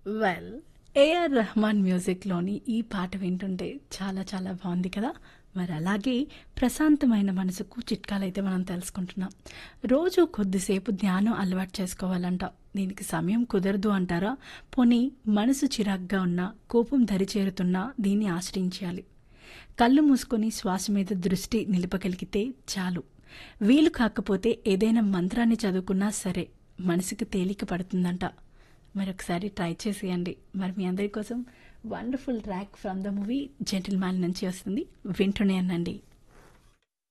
well AR Rahman మ్యూజిక్లోని ఈ పాట వింటుంటే చాలా చాలా బాగుంది కదా మరి అలాగే ప్రశాంతమైన మనసుకు చిట్కాలైతే మనం తెలుసుకుంటున్నాం రోజు కొద్దిసేపు ధ్యానం అలవాటు చేసుకోవాలంట దీనికి సమయం కుదరదు అంటారా పోనీ మనసు చిరాగ్గా ఉన్నా కోపం దరిచేరుతున్నా దీన్ని ఆశ్రయించాలి కళ్ళు మూసుకొని శ్వాస మీద దృష్టి నిలపగలిగితే చాలు వీలు కాకపోతే ఏదైనా మంత్రాన్ని చదువుకున్నా సరే మనసుకు తేలిక పడుతుందంట మరొకసారి ట్రై చేసేయండి మరి మీ అందరి కోసం wonderful track from the movie Gentleman నుంచి వస్తుంది వింటూనే అనండి